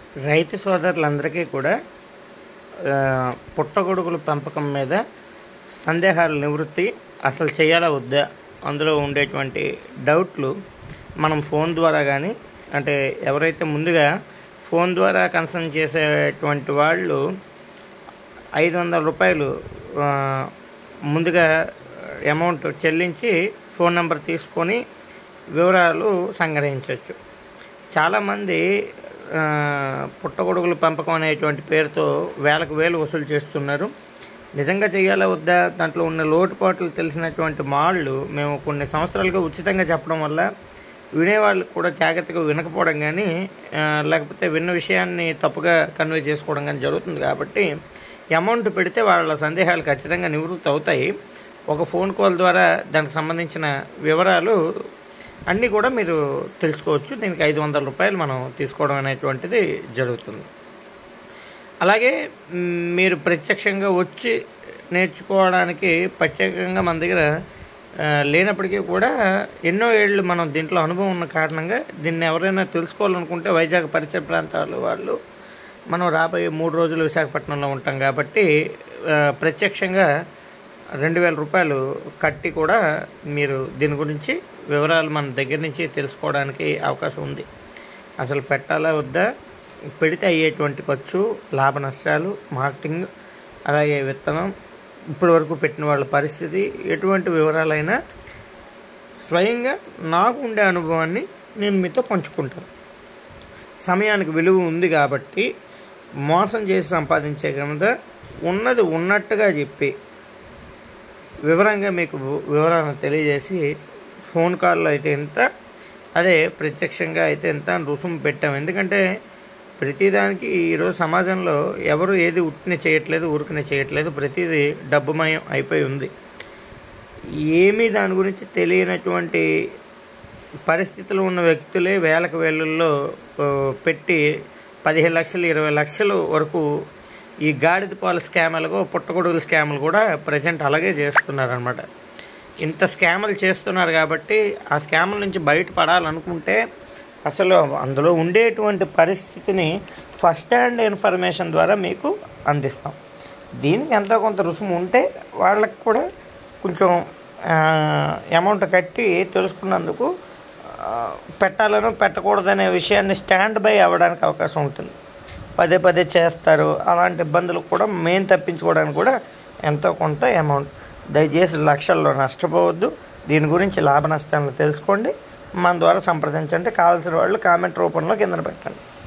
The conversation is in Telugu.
రైతు సోదరులందరికీ కూడా ఆ, పుట్టగొడుగుల పెంపకం మీద సందేహాల నివృత్తి అసలు చేయాలా వద్దా అందులో ఉండేటువంటి డౌట్లు మనం ఫోన్ ద్వారా కానీ అంటే ఎవరైతే ముందుగా ఫోన్ ద్వారా కన్సల్ట్ చేసేటువంటి వాళ్ళు ఐదు వందల రూపాయలు ఆ, ముందుగా అమౌంట్ చెల్లించి ఫోన్ నెంబర్ తీసుకొని వివరాలు సంగ్రహించవచ్చు చాలామంది ఆ, పుట్టగొడుగుల పెంపకం అనేటువంటి పేరుతో వేలకు వేలు వసూలు చేస్తున్నారు నిజంగా చేయాలా వద్దా దాంట్లో ఉన్న లోటుపాట్లు తెలిసినటువంటి మాళ్ళు మేము కొన్ని సంవత్సరాలుగా ఉచితంగా చెప్పడం వల్ల వినేవాళ్ళు కూడా జాగ్రత్తగా వినకపోవడం కానీ ఆ, లేకపోతే విన్న విషయాన్ని తప్పుగా కన్వే చేసుకోవడం కానీ జరుగుతుంది కాబట్టి అమౌంట్ పెడితే వాళ్ళ సందేహాలు ఖచ్చితంగా నివృత్తి అవుతాయి ఒక ఫోన్ కాల్ ద్వారా దానికి సంబంధించిన వివరాలు అన్నీ కూడా మీరు తెలుసుకోవచ్చు దీనికి ఐదు వందల రూపాయలు మనం తీసుకోవడం అనేటువంటిది జరుగుతుంది అలాగే మ్, మీరు ప్రత్యక్షంగా వచ్చి నేర్చుకోవడానికి ప్రత్యేకంగా మన దగ్గర ఆ, లేనప్పటికీ కూడా ఎన్నో ఏళ్ళు మనం దీంట్లో అనుభవం ఉన్న కారణంగా దీన్ని ఎవరైనా తెలుసుకోవాలనుకుంటే వైజాగ్ పరిసర ప్రాంతాల వాళ్ళు మనం రాబోయే మూడు రోజులు విశాఖపట్నంలో ఉంటాం కాబట్టి ఆ, ప్రత్యక్షంగా రెండు వేల రూపాయలు కట్టి కూడా మీరు దీని గురించి వివరాలు మన దగ్గర నుంచి తెలుసుకోవడానికి అవకాశం ఉంది అసలు పెట్టాలా వద్దా పెడితే అయ్యేటువంటి ఖర్చు లాభ నష్టాలు మార్కెటింగ్ అలాగే విత్తనం ఇప్పటి వరకు పెట్టిన వాళ్ళ పరిస్థితి ఎటువంటి వివరాలైనా స్వయంగా నాకు ఉండే అనుభవాన్ని నేను మీతో పంచుకుంటాను సమయానికి విలువ ఉంది కాబట్టి మోసం చేసి సంపాదించే కింద ఉన్నది ఉన్నట్టుగా చెప్పి వివరంగా మీకు వివరాలను తెలియజేసి ఫోన్ కాల్లో అయితే ఎంత అదే ప్రత్యక్షంగా అయితే ఎంత అని రుసుము పెట్టాం ఎందుకంటే ప్రతిదానికి ఈరోజు సమాజంలో ఎవరు ఏది ఉట్టిన చేయట్లేదు ఊరికనే చేయట్లేదు ప్రతిదీ డబ్బుమయం అయిపోయి ఉంది ఏమీ దాని గురించి తెలియనటువంటి పరిస్థితులు ఉన్న వ్యక్తులే వేలకు వేలల్లో ఆ, పెట్టి పదిహేను లక్షలు ఇరవై లక్షలు వరకు ఈ గాడిద పాలు స్కామ్లకు పుట్టగొడుగుల స్కాములు కూడా ప్రజెంట్ అలాగే చేస్తున్నారనమాట ఇంత స్కాములు చేస్తున్నారు కాబట్టి ఆ స్కాముల నుంచి బయటపడాలనుకుంటే అసలు అందులో ఉండేటువంటి పరిస్థితిని ఫస్ట్ హ్యాండ్ ఇన్ఫర్మేషన్ ద్వారా మీకు అందిస్తాం దీనికి ఎంతో కొంత రుసుము ఉంటే వాళ్ళకి కూడా కొంచెం అమౌంట్ కట్టి తెలుసుకున్నందుకు ఆ, పెట్టాలను పెట్టకూడదనే విషయాన్ని స్టాండ్ బై అవ్వడానికి అవకాశం ఉంటుంది పదే పదే చేస్తారు అలాంటి ఇబ్బందులు కూడా మేము తప్పించుకోవడానికి కూడా ఎంతో కొంత అమౌంట్ దయచేసి లక్షల్లో నష్టపోవద్దు దీని గురించి లాభ నష్టాలను తెలుసుకోండి మన ద్వారా సంప్రదించండి కావాల్సిన వాళ్ళు కామెంట్ రూపంలో కింద పెట్టండి